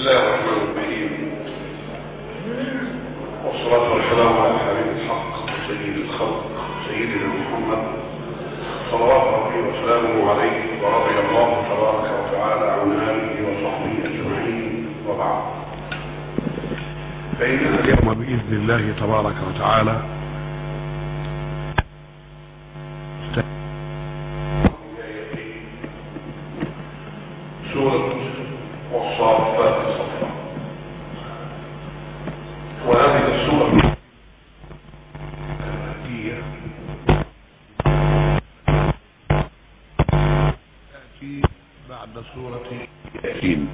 الله الرحمن الرحيم والصلاة والسلام على حبيب الحق سيد الخلق سيدنا محمد صلوات ربي وسلامه عليه ورضي الله تبارك وتعالى عن آله وصحبه أجمعين وبعد فإننا اليوم بإذن الله تبارك وتعالى سورة والصافات صفا وهذه السورة هي تأتي بعد سورة ياسين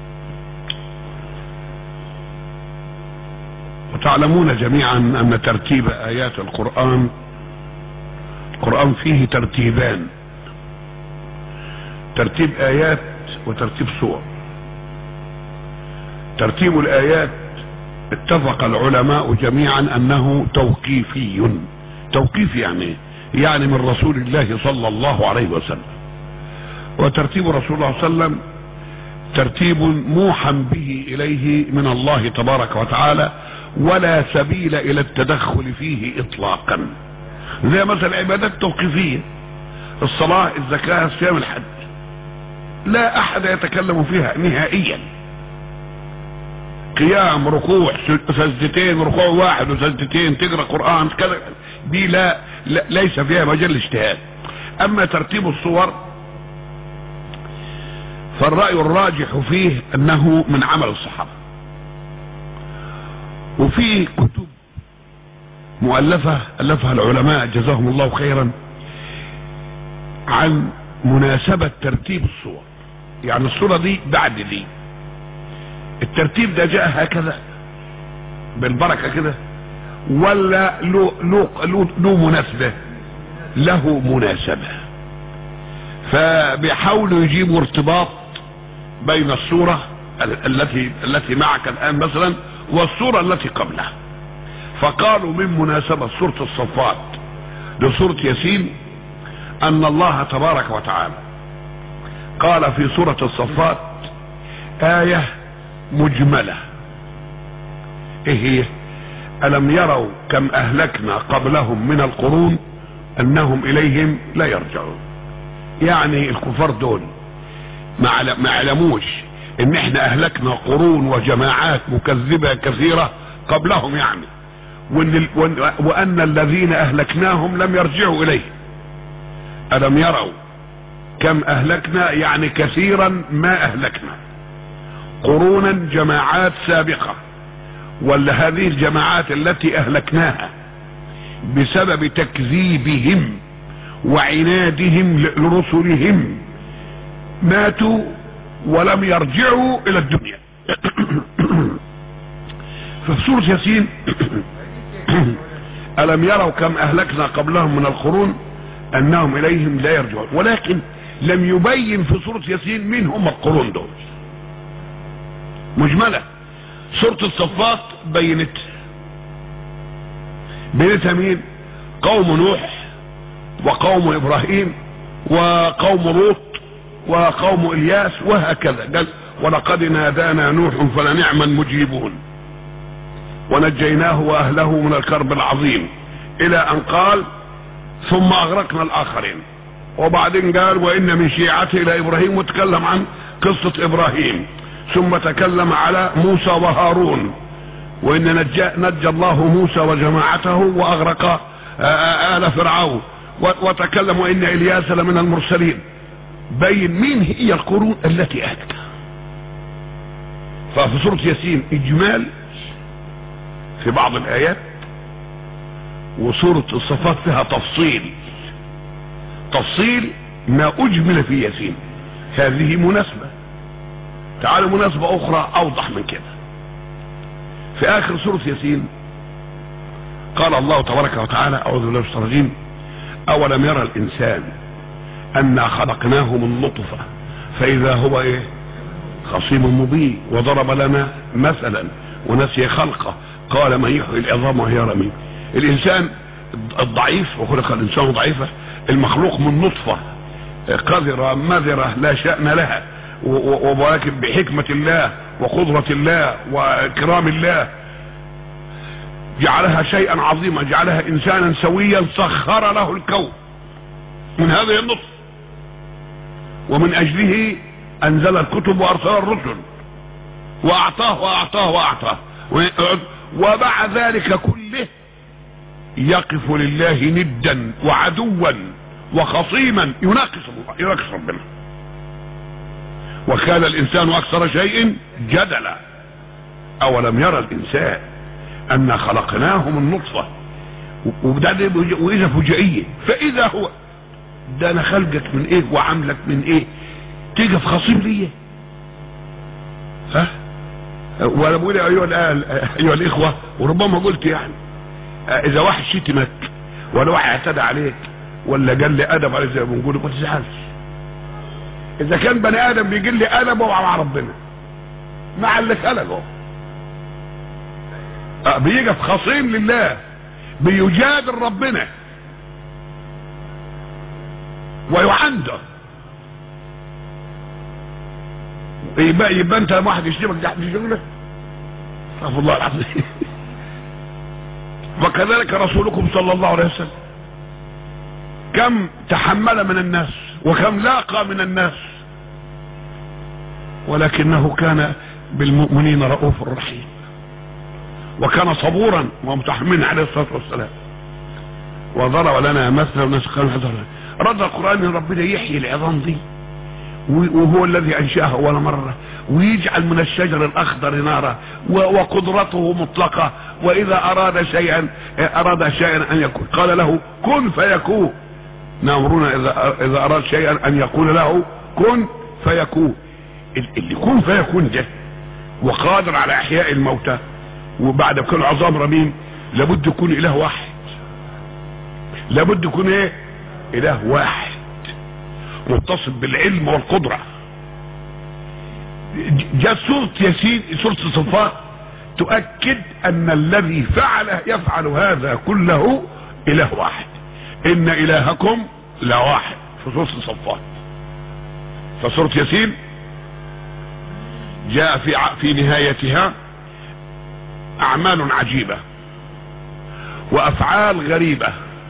وتعلمون جميعا أن ترتيب آيات القرآن القرآن فيه ترتيبان ترتيب آيات وترتيب سور ترتيب الآيات اتفق العلماء جميعا أنه توقيفي توقيف يعني يعني من رسول الله صلى الله عليه وسلم وترتيب رسول الله صلى الله عليه وسلم ترتيب موحى به إليه من الله تبارك وتعالى ولا سبيل إلى التدخل فيه إطلاقا زي مثلا عبادات توقيفية الصلاة الزكاة الصيام الحج لا احد يتكلم فيها نهائيا قيام ركوع سجدتين ركوع واحد وسجدتين تقرا قران كذا دي لا, لا ليس فيها مجال اجتهاد اما ترتيب الصور فالراي الراجح فيه انه من عمل الصحابه وفي كتب مؤلفه الفها العلماء جزاهم الله خيرا عن مناسبة ترتيب الصور يعني الصورة دي بعد دي الترتيب ده جاء هكذا بالبركة كده ولا له, له, له, له مناسبة له مناسبة فبيحاولوا يجيبوا ارتباط بين الصورة التي التي معك الآن مثلا والصورة التي قبلها فقالوا من مناسبة سورة الصفات لسورة ياسين ان الله تبارك وتعالى قال في سورة الصفات آية مجملة ايه هي الم يروا كم اهلكنا قبلهم من القرون انهم اليهم لا يرجعون يعني الكفار دول ما علموش ان احنا اهلكنا قرون وجماعات مكذبة كثيرة قبلهم يعني وان, وأن الذين اهلكناهم لم يرجعوا اليه ألم يروا كم أهلكنا يعني كثيرا ما أهلكنا قرونا جماعات سابقة ولا هذه الجماعات التي أهلكناها بسبب تكذيبهم وعنادهم لرسلهم ماتوا ولم يرجعوا إلى الدنيا ففي سورة ياسين ألم يروا كم أهلكنا قبلهم من القرون انهم اليهم لا يرجعون ولكن لم يبين في سورة ياسين مين هم القرون دول مجملة سورة الصفات بينت بينتها مين قوم نوح وقوم ابراهيم وقوم لوط وقوم الياس وهكذا قال ولقد نادانا نوح فلنعم المجيبون ونجيناه واهله من الكرب العظيم الى ان قال ثم اغرقنا الاخرين وبعدين قال وان من شيعته الى ابراهيم وتكلم عن قصة ابراهيم ثم تكلم على موسى وهارون وان نجى, نجى الله موسى وجماعته واغرق آل فرعون وتكلم وان الياس لمن المرسلين بين مين هي القرون التي اهلكها ففي سورة ياسين اجمال في بعض الايات وسورة الصفات فيها تفصيل تفصيل ما اجمل في ياسين هذه مناسبة تعالوا مناسبة اخرى اوضح من كده في اخر سورة ياسين قال الله تبارك وتعالى اعوذ بالله من الشيطان الرجيم اولم يرى الانسان انا خلقناه من نطفة فاذا هو ايه خصيم مبين وضرب لنا مثلا ونسي خلقه قال من يحيي العظام وهي رميم الانسان الضعيف وخلق الانسان ضعيفا المخلوق من نطفة قذرة مذرة لا شأن لها ولكن بحكمة الله وقدرة الله وإكرام الله جعلها شيئا عظيما جعلها إنسانا سويا سخر له الكون من هذه النطفة ومن أجله أنزل الكتب وأرسل الرسل وأعطاه وأعطاه وأعطاه ومع ذلك كله يقف لله ندا وعدوا وخصيما يناقص الله يناقص ربنا وكان الانسان اكثر شيء جدلا اولم يرى الانسان انا خلقناه من نطفه واذا فجائيه فاذا هو ده انا خلقك من ايه وعاملك من ايه تيجي في خصيم ليا ها وانا بقول ايها ايها الاخوه وربما قلت يعني اذا واحد شتمك ولا واحد اعتدى عليك ولا قال لي ادب عليك زي ما بنقول ما تزعلش اذا كان بني ادم بيجي لي ادبه مع ربنا مع اللي خلقه بيجي في خصيم لله بيجادل ربنا ويعنده يبقى يبقى انت لما واحد يشتمك ده في شغلك استغفر الله العظيم وكذلك رسولكم صلى الله عليه وسلم كم تحمل من الناس وكم لاقى من الناس ولكنه كان بالمؤمنين رؤوف رحيم وكان صبورا ومتحملا عليه الصلاه والسلام وضرب لنا مثلا الناس قالوا رد القران ان ربنا يحيي العظام دي وهو الذي انشاها اول مره ويجعل من الشجر الاخضر نارا وقدرته مطلقه واذا اراد شيئا اراد شيئا ان يكون قال له كن فيكون نامرنا اذا اذا اراد شيئا ان يقول له كن فيكون اللي كن فيكون ده وقادر على احياء الموتى وبعد كل عظام رميم لابد يكون اله واحد لابد يكون ايه اله واحد متصف بالعلم والقدرة جاء سورة ياسين سورة الصفات تؤكد ان الذي فعل يفعل هذا كله اله واحد ان الهكم لواحد في سورة الصفات فسورة ياسين جاء في في نهايتها اعمال عجيبة وافعال غريبة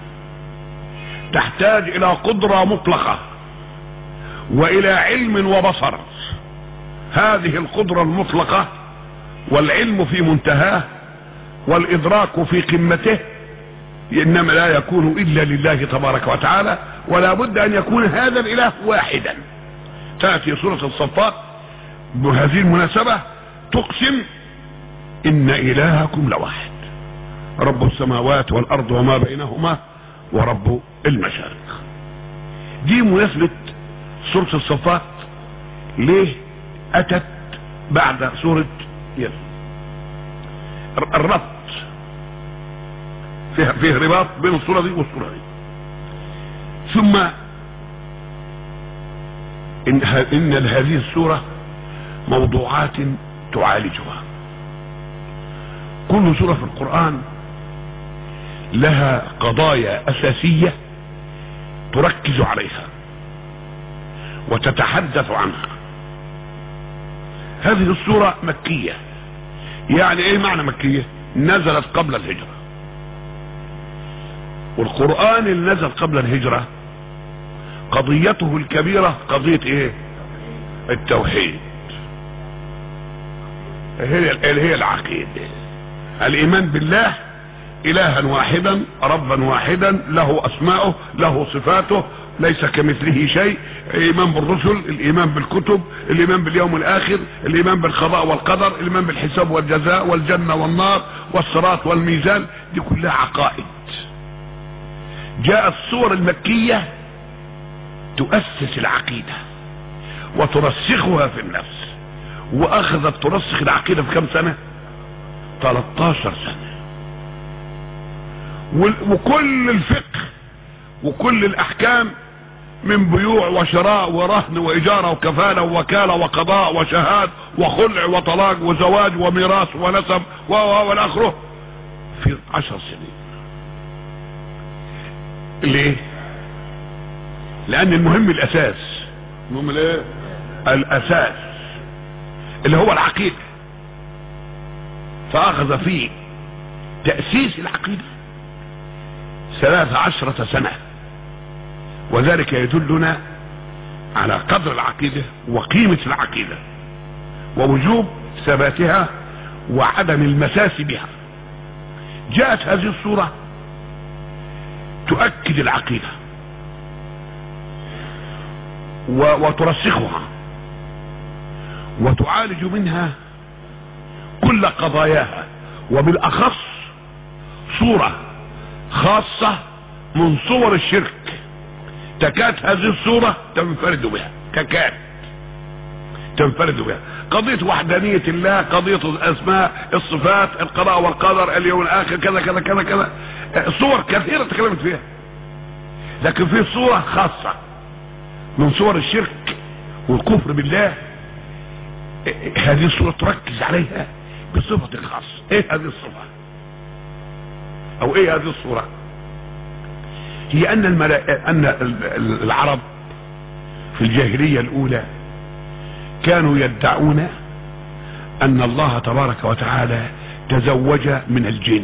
تحتاج الى قدرة مطلقة والى علم وبصر هذه القدرة المطلقة والعلم في منتهاه والادراك في قمته انما لا يكون الا لله تبارك وتعالى ولا بد ان يكون هذا الاله واحدا تاتي سورة الصفات بهذه المناسبة تقسم ان الهكم لواحد رب السماوات والارض وما بينهما ورب المشارق دي مناسبة سورة الصفات ليه اتت بعد سورة ياسين الربط فيه, فيه رباط بين الصورة دي والصورة دي ثم إن, إن هذه السورة موضوعات تعالجها كل سورة في القرآن لها قضايا أساسية تركز عليها وتتحدث عنها هذه السورة مكية يعني ايه معنى مكية نزلت قبل الهجرة والقرآن اللي نزل قبل الهجرة قضيته الكبيرة قضية ايه التوحيد هي هي العقيدة الايمان بالله الها واحدا ربا واحدا له اسماؤه له صفاته ليس كمثله شيء الايمان بالرسل الايمان بالكتب الايمان باليوم الاخر الايمان بالقضاء والقدر الايمان بالحساب والجزاء والجنة والنار والصراط والميزان دي كلها عقائد جاءت الصور المكية تؤسس العقيدة وترسخها في النفس واخذت ترسخ العقيدة في كم سنة 13 سنة وكل الفقه وكل الاحكام من بيوع وشراء ورهن واجارة وكفالة ووكالة وقضاء وشهاد وخلع وطلاق وزواج وميراث ونسب والاخره في عشر سنين ليه لان المهم الاساس المهم الايه الاساس اللي هو العقيدة فاخذ في تأسيس العقيدة ثلاث عشرة سنة وذلك يدلنا على قدر العقيدة وقيمة العقيدة ووجوب ثباتها وعدم المساس بها جاءت هذه الصورة تؤكد العقيدة وترسخها وتعالج منها كل قضاياها وبالاخص صورة خاصة من صور الشرك تكاد هذه الصورة تنفرد بها تكاد تنفرد بها قضية وحدانية الله قضية الاسماء الصفات القضاء والقدر اليوم الاخر كذا كذا كذا كذا صور كثيرة تكلمت فيها لكن في صورة خاصة من صور الشرك والكفر بالله هذه الصورة تركز عليها بصفة خاصة ايه هذه الصفة او ايه هذه الصورة هي ان الملا... ان العرب في الجاهلية الاولى كانوا يدعون ان الله تبارك وتعالى تزوج من الجن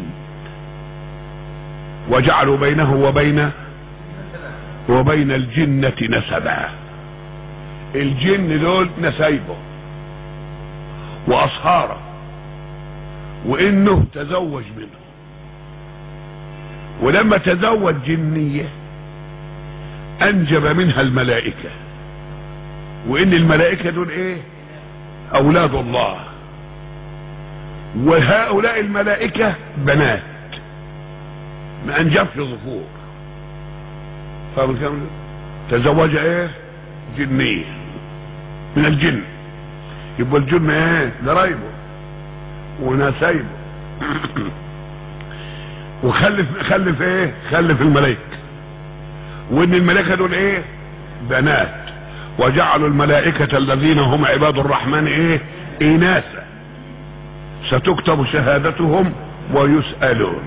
وجعلوا بينه وبين وبين الجنة نسبا الجن دول نسايبه واصهاره وانه تزوج منه ولما تزوج جنية انجب منها الملائكة وان الملائكة دول ايه اولاد الله وهؤلاء الملائكة بنات ما انجبش ذكور فاهم الكلام تزوج ايه جنية من الجن يبقى الجن ايه ضرايبه ونسايبه وخلف خلف ايه خلف الملائكه وان الملائكه دول ايه بنات وجعلوا الملائكه الذين هم عباد الرحمن ايه اناثا ستكتب شهادتهم ويسالون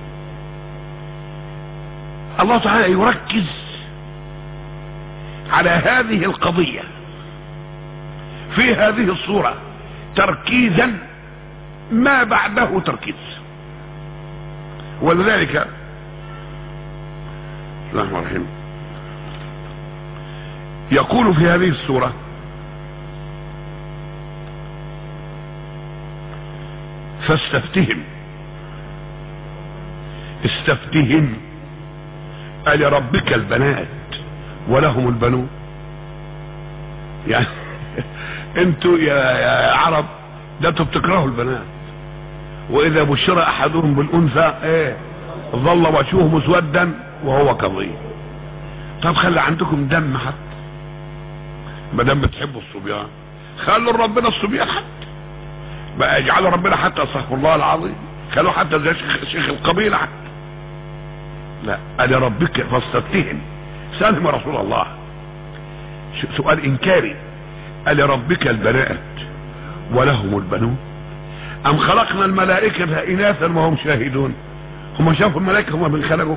الله تعالى يركز على هذه القضيه في هذه الصوره تركيزا ما بعده تركيز ولذلك بسم الله الرحمن الرحيم يقول في هذه السورة فاستفتهم استفتهم ألربك البنات ولهم البنون يعني انتوا يا, يا عرب ده انتوا بتكرهوا البنات واذا بشر احدهم بالانثى ايه ظل وجهه مسودا وهو كظيم طب خلي عندكم دم حتى ما دام بتحبوا الصبيان خلوا ربنا الصبيان حتى بقى اجعلوا ربنا حتى استغفر الله العظيم خلوا حتى زي شيخ, شيخ القبيله حتى لا قال ربك فاستفتهم سالهم رسول الله سؤال انكاري قال ربك البنات ولهم البنون ام خلقنا الملائكة اناثا وهم شاهدون هم شافوا الملائكة هم بنخلقوا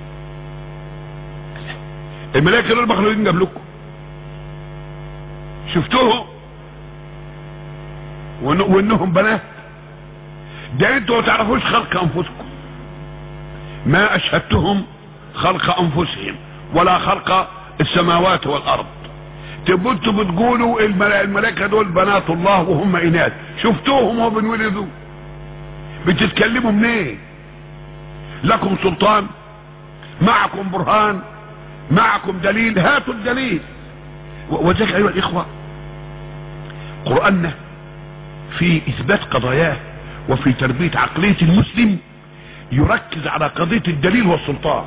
الملائكة دول مخلوقين قبلكم شفتوهم وإن وانهم بنات ده انتوا ما تعرفوش خلق انفسكم ما اشهدتهم خلق انفسهم ولا خلق السماوات والارض تبقوا انتوا بتقولوا الملائكه دول بنات الله وهم اناث شفتوهم وهم بنولدوا بتتكلموا منين لكم سلطان معكم برهان معكم دليل هاتوا الدليل وذلك ايها الاخوه قراننا في اثبات قضاياه وفي تربيه عقليه المسلم يركز على قضيه الدليل والسلطان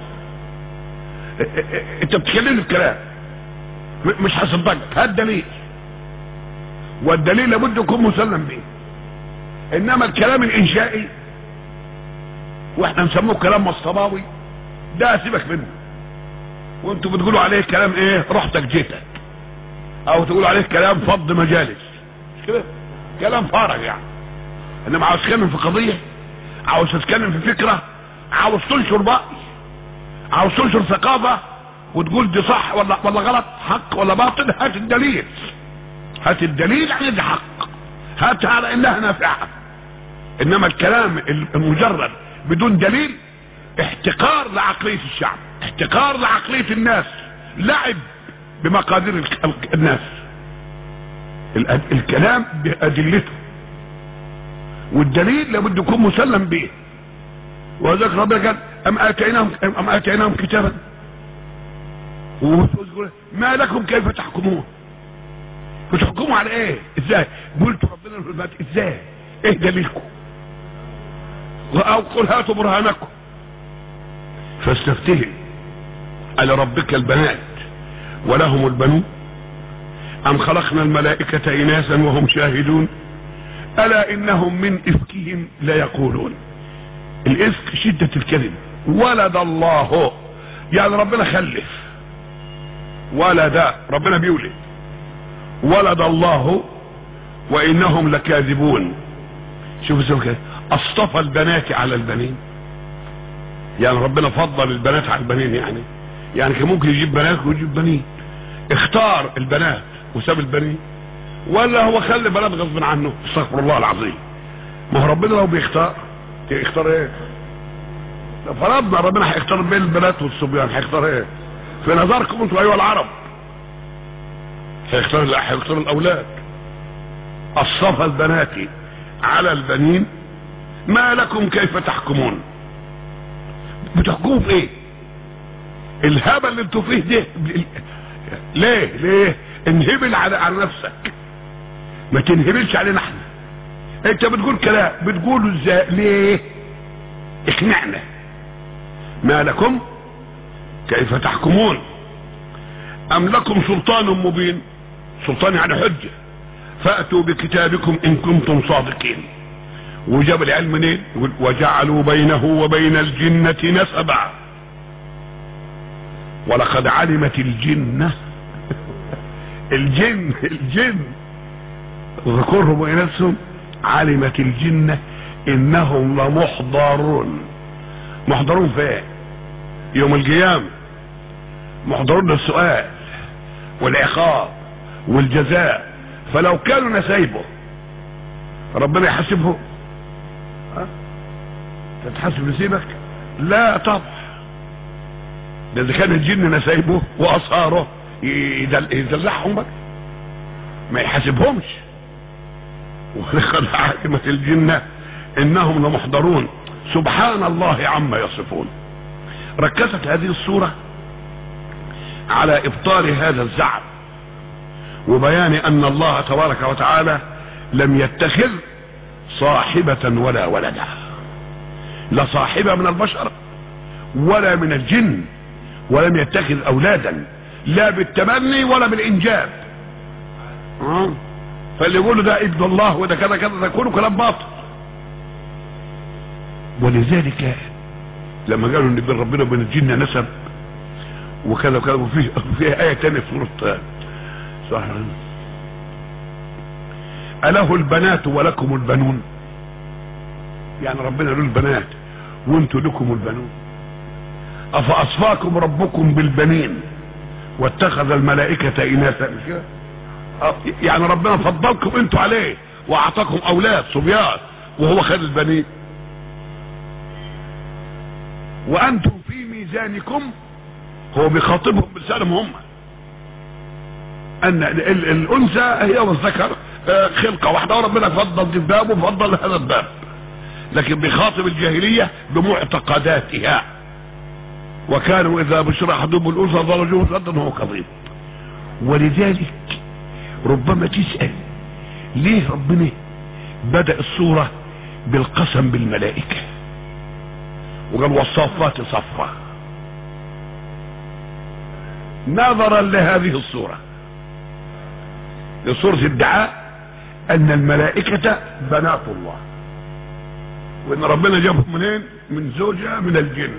انت بتكلمني بكلام مش هصدقك هات دليل والدليل لابد يكون مسلم به انما الكلام الانشائي واحنا نسموه كلام مصطباوي ده سيبك منه وانتوا بتقولوا عليه كلام ايه رحتك جيتك او تقولوا عليه كلام فض مجالس مش كده كلام فارغ يعني انما عاوز تتكلم في قضيه عاوز تتكلم في فكره عاوز تنشر بقى عاوز تنشر ثقافه وتقول دي صح ولا ولا غلط حق ولا باطل هات الدليل هات الدليل يعني دي حق هاتها على انها نافعة انما الكلام المجرد بدون دليل احتقار لعقلية الشعب احتقار لعقلية الناس لعب بمقادير الناس الكلام بأدلته والدليل لابد يكون مسلم به وذلك ربنا قال ام اتيناهم ام اتيناهم كتابا ما لكم كيف تحكمون بتحكموا على ايه ازاي قلت ربنا في البات ازاي ايه دليلكم او قل هاتوا برهانكم فاستفتهم على ربك البنات ولهم البنون ام خلقنا الملائكة اناسا وهم شاهدون الا انهم من افكهم ليقولون الافك شدة الكذب ولد الله يعني ربنا خلف ولد ربنا بيولد ولد الله وانهم لكاذبون شوفوا سوى كده اصطفى البنات على البنين يعني ربنا فضل البنات على البنين يعني يعني كان ممكن يجيب بنات ويجيب بنين اختار البنات وساب البنين ولا هو خلي بنات غصب عنه استغفر الله العظيم ما هو ربنا لو بيختار يختار ايه لو فرضنا ربنا هيختار بين البنات والصبيان هيختار ايه في نظركم انتم ايها العرب هيختار هيختار الاولاد اصطفى البنات على البنين ما لكم كيف تحكمون بتحكموا في ايه الهبل اللي انتوا فيه ده ليه ليه انهبل على, على نفسك ما تنهبلش علينا احنا انت بتقول كلام بتقوله ازاي ليه اقنعنا ما لكم كيف تحكمون ام لكم سلطان مبين سلطان يعني حجة فأتوا بكتابكم إن كنتم صادقين وجاب العلم منين يقول وجعلوا بينه وبين الجنة نسبا ولقد علمت الجنة الجن الجن ذكرهم وإنسهم علمت الجنة إنهم لمحضرون محضرون فين يوم القيامة محضرون للسؤال والعقاب والجزاء فلو كانوا نسايبه ربنا يحاسبه ها تتحاسب نسيبك لا طبعا ده اذا كان الجن نسايبه واصهاره يدلعهم بقى ما يحاسبهمش ولقد علمت الجنة انهم لمحضرون سبحان الله عما يصفون ركزت هذه الصورة على ابطال هذا الزعم وبيان ان الله تبارك وتعالى لم يتخذ صاحبة ولا ولدا لا صاحبة من البشر ولا من الجن ولم يتخذ اولادا لا بالتبني ولا بالانجاب أه؟ فاللي يقول ده ابن الله وده كذا كذا ده كله كلام باطل ولذلك لما قالوا ان بين ربنا وبين الجن نسب وكذا وكذا وفي في ايه ثانيه في سوره صح اله البنات ولكم البنون يعني ربنا له البنات وانتم لكم البنون افاصفاكم ربكم بالبنين واتخذ الملائكة اناثا يعني ربنا فضلكم انتوا عليه واعطاكم اولاد صبيان وهو خد البنين وانتم في ميزانكم هو بيخاطبهم بلسانهم هم ان الانثى هي والذكر خلقه واحده وربنا فضل دي الباب وفضل هذا الباب لكن بيخاطب الجاهليه بمعتقداتها وكانوا اذا بشر احدهم الانثى ضرجوه صدا وهو كظيم ولذلك ربما تسال ليه ربنا بدا الصوره بالقسم بالملائكه وقال والصافات صفا نظرا لهذه الصورة لصورة ادعاء ان الملائكة بنات الله وان ربنا جابهم منين من زوجة من الجن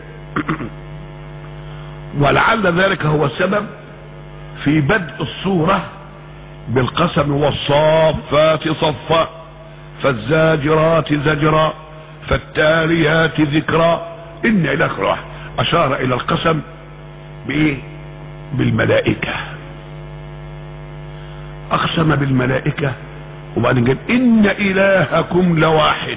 ولعل ذلك هو السبب في بدء الصورة بالقسم والصافات صفا فالزاجرات زجرا فالتاليات ذكرا ان الى اخره اشار الى القسم بايه بالملائكة اقسم بالملائكة وبعدين قال ان الهكم لواحد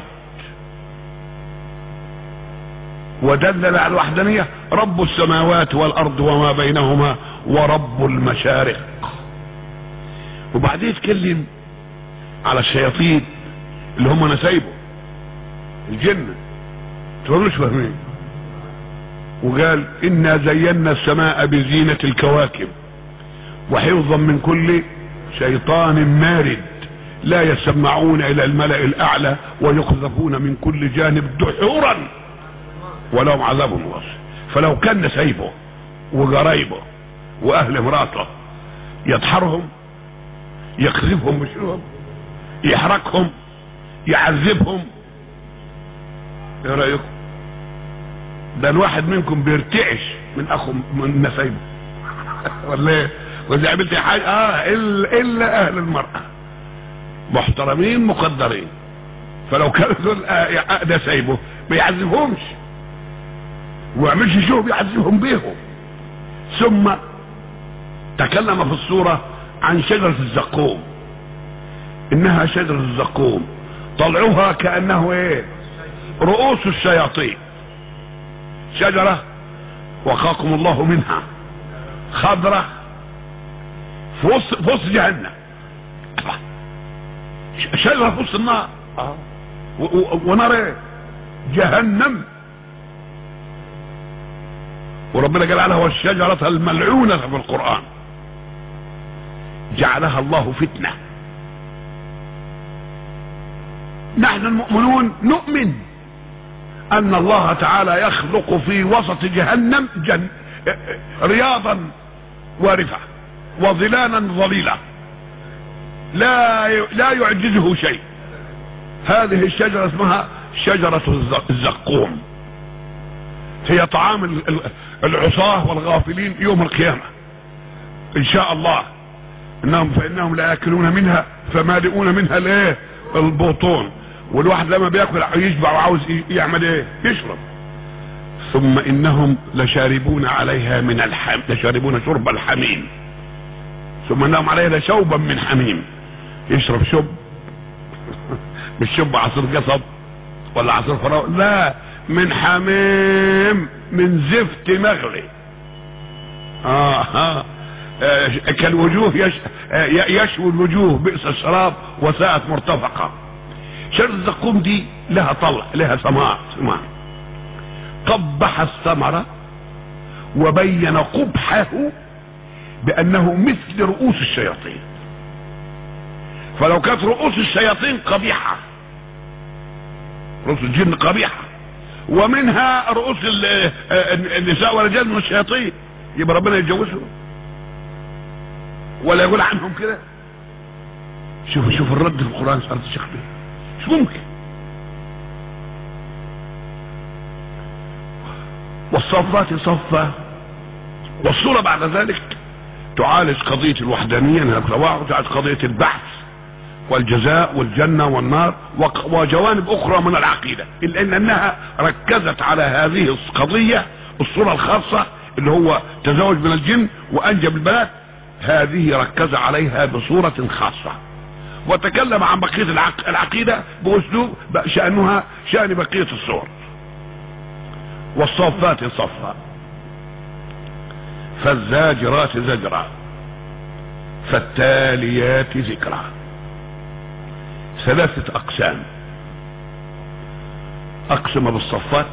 ودلل على الوحدانية رب السماوات والارض وما بينهما ورب المشارق وبعدين يتكلم على الشياطين اللي هم نسايبه الجنة تقولوش فاهمين وقال انا زينا السماء بزينة الكواكب وحفظا من كل شيطان مارد لا يسمعون الى الملأ الاعلى ويقذفون من كل جانب دحورا ولهم عذاب واصل فلو كان سايبه وقرايبه واهل مراته يطحرهم يقذفهم بشرهم يحرقهم يعذبهم ايه رايكم ده الواحد منكم بيرتعش من اخو من نسايبه ولا ايه واذا عملت حاجه اه الا الا اهل المراه محترمين مقدرين فلو كانوا دول آه ده سايبه ما يعذبهمش ويعملش شو بيعذبهم بيهم ثم تكلم في الصورة عن شجرة الزقوم انها شجرة الزقوم طلعوها كأنه ايه رؤوس الشياطين شجرة وقاكم الله منها خضرة في وسط في وسط جهنم شجرة في وسط النار ونار ايه جهنم وربنا قال عليها والشجرة الملعونة في القرآن جعلها الله فتنة نحن المؤمنون نؤمن ان الله تعالى يخلق في وسط جهنم جن رياضا وارفة وظلالا ظليلا لا لا يعجزه شيء هذه الشجرة اسمها شجرة الزقوم هي طعام العصاة والغافلين يوم القيامة ان شاء الله انهم فانهم لا ياكلون منها فمالئون منها الايه البطون والواحد لما بياكل يشبع وعاوز يعمل ايه يشرب ثم انهم لشاربون عليها من الحم لشاربون شرب الحميم ثم انهم عليها لشوبا من حميم يشرب شب مش شب عصير قصب ولا عصير فراولة لا من حميم من زفت مغلي آه آه آه كالوجوه يش آه يشوي الوجوه بئس الشراب وساءت مرتفقة شجرة الزقوم دي لها طلع لها ثمار ثمار قبح الثمرة وبين قبحه بأنه مثل رؤوس الشياطين فلو كانت رؤوس الشياطين قبيحة رؤوس الجن قبيحة ومنها رؤوس النساء والرجال من الشياطين يبقى ربنا يتجوزهم ولا يقول عنهم كده شوف شوف الرد في القرآن صارت الشيخ مش ممكن والصفات صفة والصورة بعد ذلك تعالج قضية الوحدانية تعالج قضية البحث والجزاء والجنة والنار وجوانب اخرى من العقيدة الا ان انها ركزت على هذه القضية الصورة الخاصة اللي هو تزوج من الجن وانجب البنات هذه ركز عليها بصورة خاصة وتكلم عن بقية العق... العقيدة باسلوب شأنها شأن بقية الصور والصفات صفا فالزاجرات زجرا فالتاليات ذكرا ثلاثة اقسام اقسم بالصفات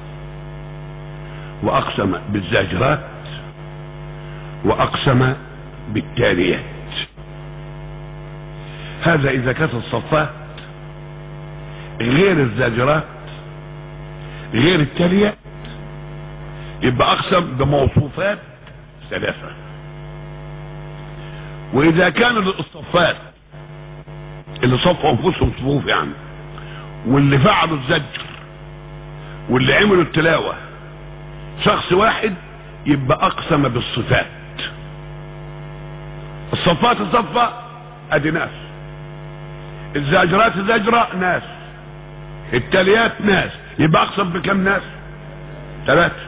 واقسم بالزاجرات واقسم بالتاليات هذا اذا كانت الصفات غير الزاجرات غير التاليات يبقى اقسم بموصوفات ثلاثة واذا كان الصفات اللي صفوا انفسهم صفوف يعني واللي فعلوا الزجر واللي عملوا التلاوة شخص واحد يبقى اقسم بالصفات الصفات الصفة ادي ناس الزاجرات الزجرة ناس التاليات ناس يبقى اقسم بكم ناس ثلاثة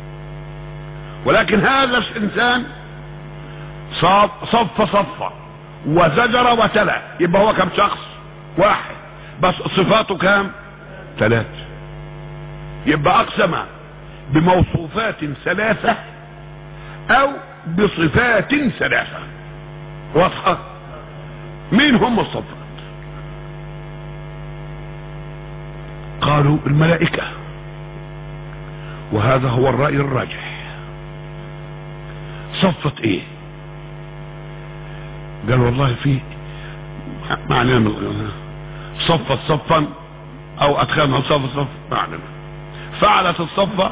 ولكن هذا الانسان صف صف صفة وزجر وتلا يبقى هو كم شخص واحد بس صفاته كام ثلاثة يبقى اقسم بموصوفات ثلاثة او بصفات ثلاثة واضحة مين هم الصفات قالوا الملائكة وهذا هو الرأي الراجح صفت ايه قال والله في ما علينا صفت صفا او ادخلنا صف صف ما علينا فعلت الصفة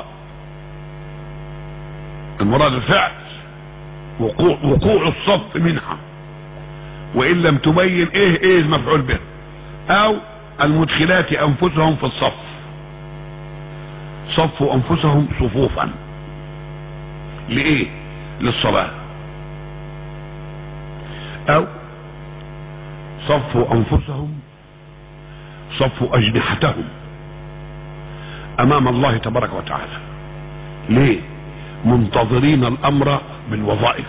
المراد الفعل وقوع, وقوع الصف منها وان لم تبين ايه ايه المفعول به او المدخلات انفسهم في الصف صفوا انفسهم صفوفا لايه للصلاة او صفوا انفسهم صفوا اجنحتهم امام الله تبارك وتعالى ليه منتظرين الامر بالوظائف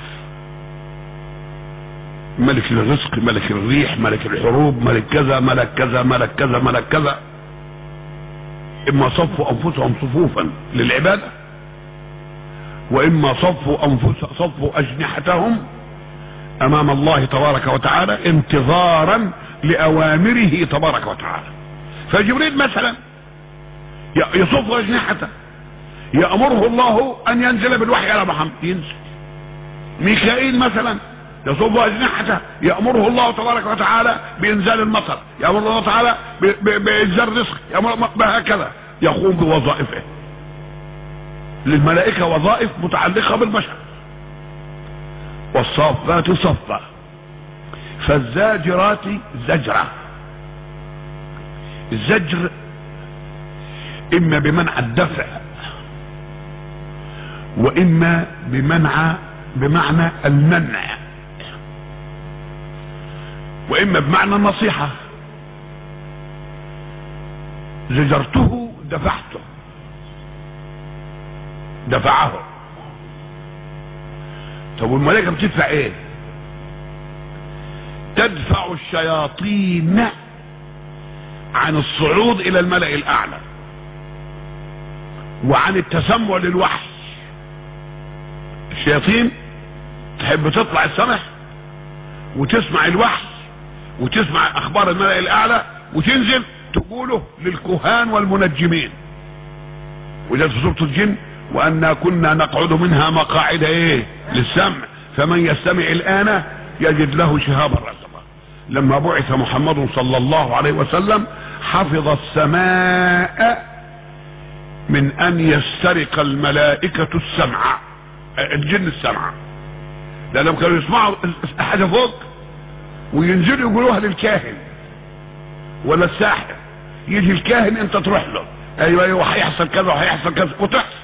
ملك الرزق ملك الريح ملك الحروب ملك كذا ملك كذا ملك كذا ملك كذا اما صفوا انفسهم صفوفا للعبادة واما صفوا انفس صفوا اجنحتهم امام الله تبارك وتعالى انتظارا لاوامره تبارك وتعالى فجبريل مثلا يصف اجنحته يامره الله ان ينزل بالوحي على محمد ينزل ميكائيل مثلا يصب اجنحته يامره الله تبارك وتعالى بانزال المطر يامر الله تعالى بانزال الرزق يامر بهكذا يقوم بوظائفه للملائكه وظائف متعلقه بالبشر والصافات صفا فالزاجرات زجرة الزجر اما بمنع الدفع واما بمنع بمعنى المنع واما بمعنى النصيحة زجرته دفعته دفعه طب والملائكة بتدفع ايه تدفع الشياطين عن الصعود الى الملأ الاعلى وعن التسمع للوحي الشياطين تحب تطلع السمح وتسمع الوحي وتسمع اخبار الملأ الاعلى وتنزل تقوله للكهان والمنجمين وجدت في سورة الجن وأنا كنا نقعد منها مقاعد ايه للسمع فمن يستمع الآن يجد له شهابا رسما لما بعث محمد صلى الله عليه وسلم حفظ السماء من أن يسترق الملائكة السمع الجن السمع لأنهم كانوا يسمعوا حاجة فوق وينزلوا يقولوها للكاهن ولا الساحر يجي الكاهن انت تروح له ايوه ايوه هيحصل كذا وهيحصل كذا وتحصل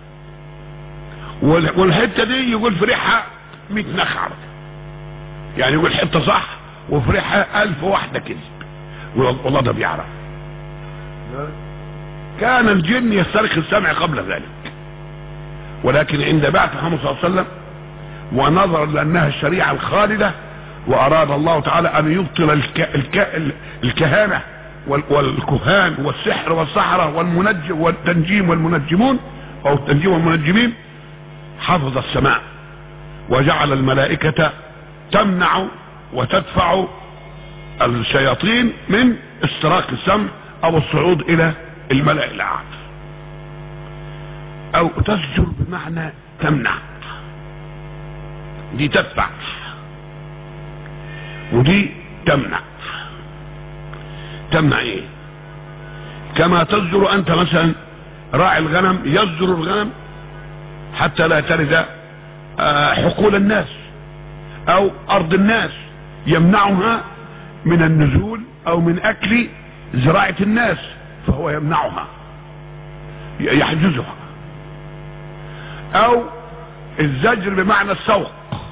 والحته دي يقول في ريحها 100 نخعه يعني يقول حته صح وفي ريحها 1000 واحده كذب والله ده بيعرف كان الجن يسترخي السمع قبل ذلك ولكن عند بعث محمد صلى الله عليه وسلم ونظرا لانها الشريعه الخالده واراد الله تعالى ان يبطل الك... الك... الكهانه والكهان والسحر والسحرة والمنجم والتنجيم والمنجمون او التنجيم والمنجمين حفظ السماء وجعل الملائكة تمنع وتدفع الشياطين من استراك السمع او الصعود الى الملأ الاعلى او تزجر بمعنى تمنع دي تدفع ودي تمنع تمنع ايه كما تزجر انت مثلا راعي الغنم يزجر الغنم حتى لا ترد حقول الناس او ارض الناس يمنعها من النزول او من اكل زراعة الناس فهو يمنعها يحجزها او الزجر بمعنى السوق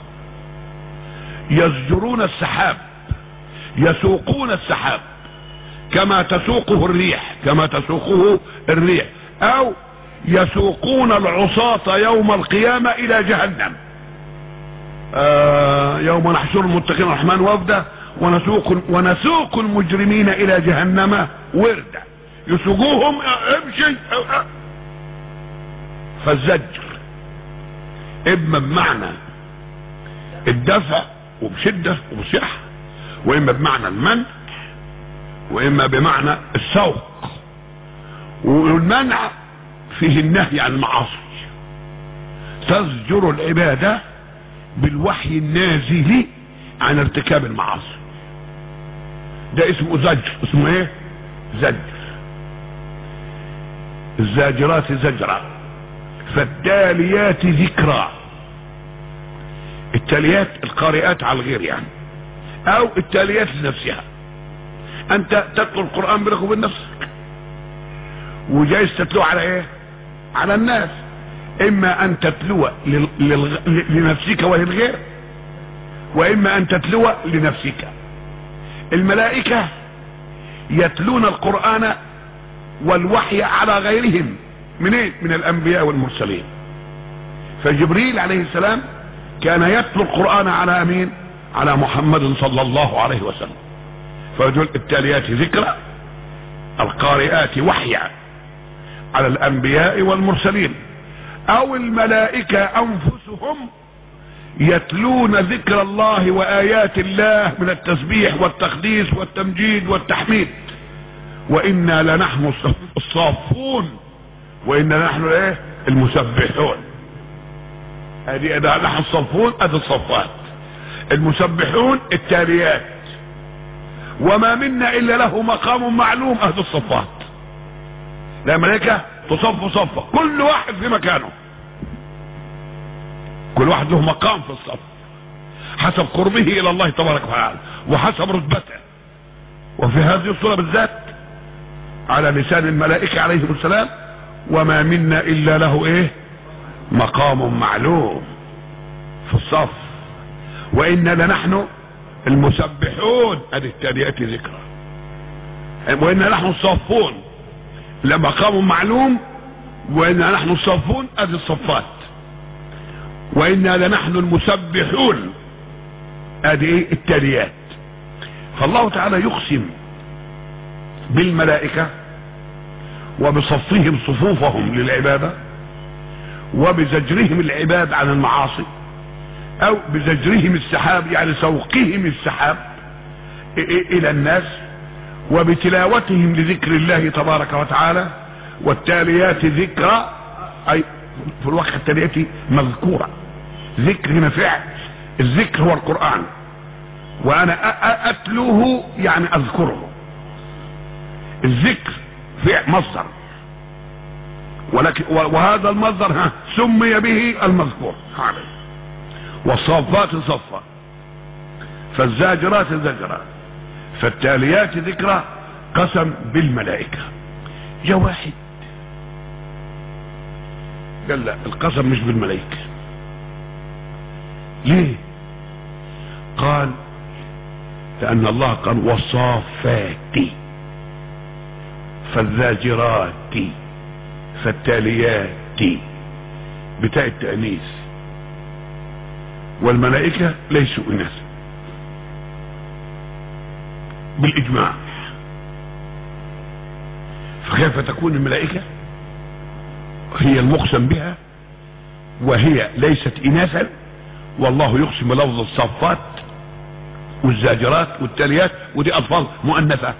يزجرون السحاب يسوقون السحاب كما تسوقه الريح كما تسوقه الريح او يسوقون العصاة يوم القيامة الى جهنم آه يوم نحشر المتقين الرحمن وفدا ونسوق ونسوق المجرمين الى جهنم وردا يسوقوهم امشي فالزجر اما بمعنى الدفع وبشدة وبصيحة واما بمعنى المنع واما بمعنى السوق والمنع فيه النهي عن المعاصي تزجر العبادة بالوحي النازل عن ارتكاب المعاصي ده اسمه زجر اسمه ايه زجر الزاجرات زجرا فالتاليات ذكرى التاليات القارئات على الغير يعني او التاليات لنفسها انت تتلو القرآن بينك وبين نفسك وجايز تتلوه على ايه على الناس اما ان تتلو لل... لل... لنفسك وللغير واما ان تتلو لنفسك الملائكة يتلون القرآن والوحي على غيرهم من ايه من الانبياء والمرسلين فجبريل عليه السلام كان يتلو القرآن على امين على محمد صلى الله عليه وسلم فدول التاليات ذكرى القارئات وحيا على الانبياء والمرسلين او الملائكة انفسهم يتلون ذكر الله وايات الله من التسبيح والتقديس والتمجيد والتحميد وانا لنحن الصافون وانا نحن ايه المسبحون ادي ده نحن الصافون ادي الصفات المسبحون التاليات وما منا الا له مقام معلوم اهل الصفات لا ملائكة تصف صفة كل واحد في مكانه كل واحد له مقام في الصف حسب قربه الى الله تبارك وتعالى وحسب رتبته وفي هذه الصورة بالذات على لسان الملائكة عليهم السلام وما منا الا له ايه مقام معلوم في الصف وإنا لنحن المسبحون ادي التاليات ذكرى وإنا نحن الصافون لمقام معلوم وإنا نحن الصافون ادي الصفات وإنا لنحن المسبحون ادي ايه التاليات فالله تعالى يقسم بالملائكة وبصفهم صفوفهم للعبادة وبزجرهم العباد عن المعاصي او بزجرهم السحاب يعني سوقهم السحاب الى الناس وبتلاوتهم لذكر الله تبارك وتعالى والتاليات ذكرى اي في الوقت التاليات مذكورة ذكر هنا فعل الذكر هو القرآن وانا اتلوه يعني اذكره الذكر فعل مصدر ولكن وهذا المصدر ها سمي به المذكور عليه والصافات صفا فالزاجرات زجرا فالتاليات ذكرى قسم بالملائكة جاء واحد قال لا القسم مش بالملائكة ليه قال لأن الله قال وصافات فالزاجرات فالتاليات بتاع التأنيث والملائكة ليسوا إناثا بالإجماع فكيف تكون الملائكة هي المقسم بها وهي ليست إناثا والله يقسم بلفظ الصفات والزاجرات والتاليات ودي ألفاظ مؤنثة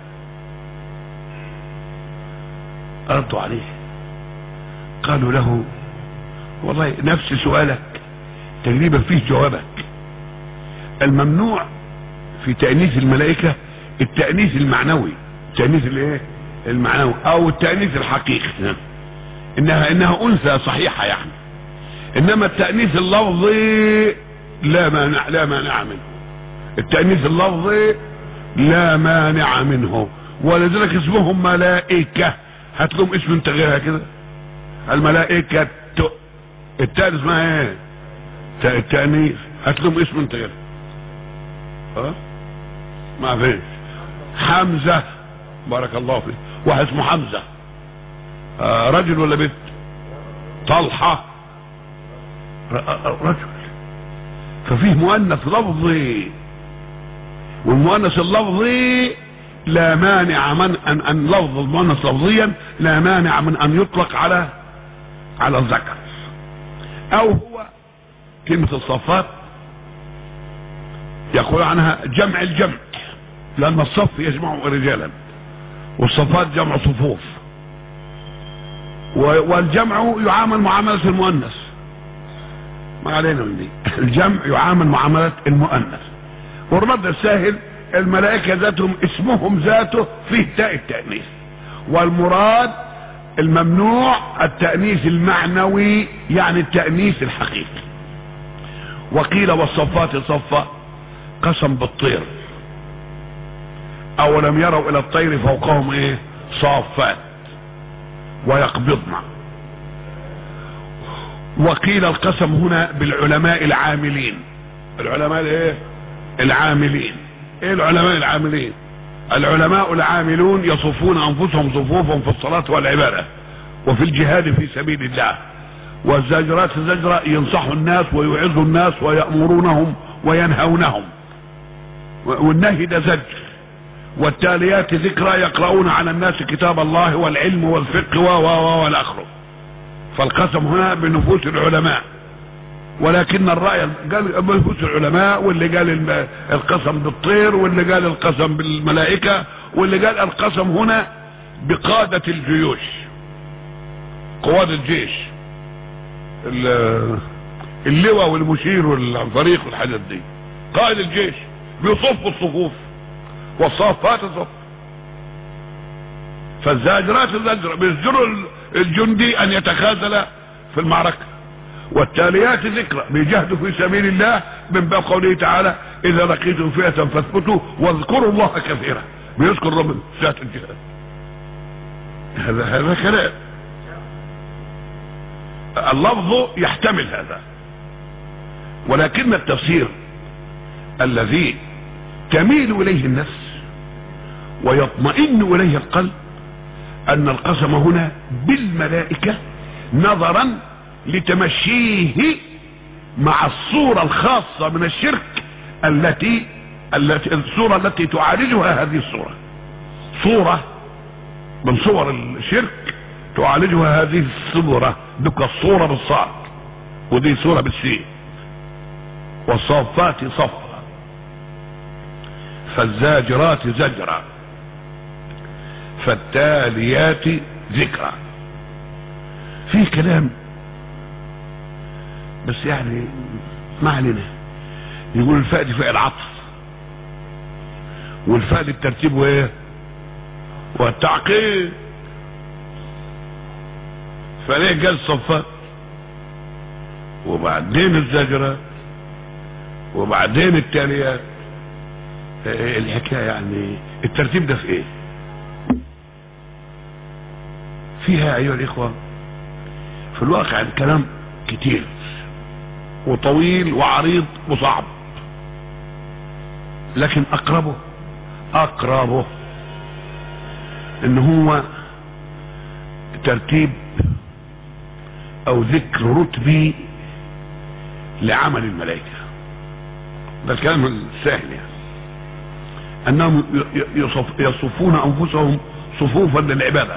ردوا عليه قالوا له والله نفس سؤالك تقريبا فيه جوابك الممنوع في تأنيث الملائكة التأنيث المعنوي التأنيث الايه المعنوي او التأنيث الحقيقي انها انها انثى صحيحة يعني انما التأنيث اللفظي لا مانع لا مانع منه التأنيث اللفظي لا مانع منه ولذلك اسمهم ملائكة هات لهم اسم انت غيرها كده الملائكة التاني اسمها ايه التانيث هات لهم اسم انت غيرها اه ما فيش حمزة بارك الله فيك واحد اسمه حمزة آه رجل ولا بنت طلحة رجل ففيه مؤنث لفظي والمؤنث اللفظي لا مانع من ان ان لفظ المؤنث لفظيا لا مانع من ان يطلق على على الذكر او هو كلمة الصفات يقول عنها جمع الجمع لان الصف يجمع رجالا والصفات جمع صفوف والجمع يعامل معاملة المؤنث ما علينا من دي الجمع يعامل معاملة المؤنث والرد الساهل الملائكة ذاتهم اسمهم ذاته فيه تاء التأنيث والمراد الممنوع التأنيث المعنوي يعني التأنيث الحقيقي وقيل والصفات صفا قسم بالطير اولم يروا الى الطير فوقهم ايه صافات ويقبضن وقيل القسم هنا بالعلماء العاملين العلماء الايه العاملين ايه العلماء العاملين العلماء العاملون يصفون انفسهم صفوفا في الصلاة والعبادة وفي الجهاد في سبيل الله والزجرات زجرة ينصحوا الناس ويعظوا الناس ويأمرونهم وينهونهم والنهي ده زجر والتاليات ذكرى يقرؤون على الناس كتاب الله والعلم والفقه و و والاخره فالقسم هنا بنفوس العلماء ولكن الرأي قال بنفوس العلماء واللي قال القسم بالطير واللي قال القسم بالملائكة واللي قال القسم هنا بقادة الجيوش قواد الجيش اللواء والمشير والفريق والحاجات دي قائد الجيش بيصف الصفوف والصافات صف فالزاجرات الزجر بيزجروا الجندي ان يتخاذل في المعركة والتاليات ذكرى بيجاهدوا في سبيل الله من باب قوله تعالى اذا لقيتم فئة فاثبتوا واذكروا الله كثيرا بيذكر ربنا ساعة الجهاد هذا هذا كلام اللفظ يحتمل هذا ولكن التفسير الذي تميل اليه النفس ويطمئن اليه القلب ان القسم هنا بالملائكة نظرا لتمشيه مع الصورة الخاصة من الشرك التي التي الصورة التي تعالجها هذه الصورة صورة من صور الشرك تعالجها هذه الصورة دك الصورة بالصاد ودي صورة بالسين والصافات صفا فالزاجرات زجرا فالتاليات ذكرى في كلام بس يعني ما علينا يقول الفاء دي فاء العطف والفاء دي الترتيب وايه والتعقيد فليه قال صفات وبعدين الزجرات وبعدين التاليات الحكاية يعني الترتيب ده في ايه فيها ايها الاخوة في الواقع الكلام كتير وطويل وعريض وصعب لكن اقربه اقربه ان هو ترتيب او ذكر رتبي لعمل الملائكة ده الكلام السهل يعني انهم يصف يصفون انفسهم صفوفا للعبادة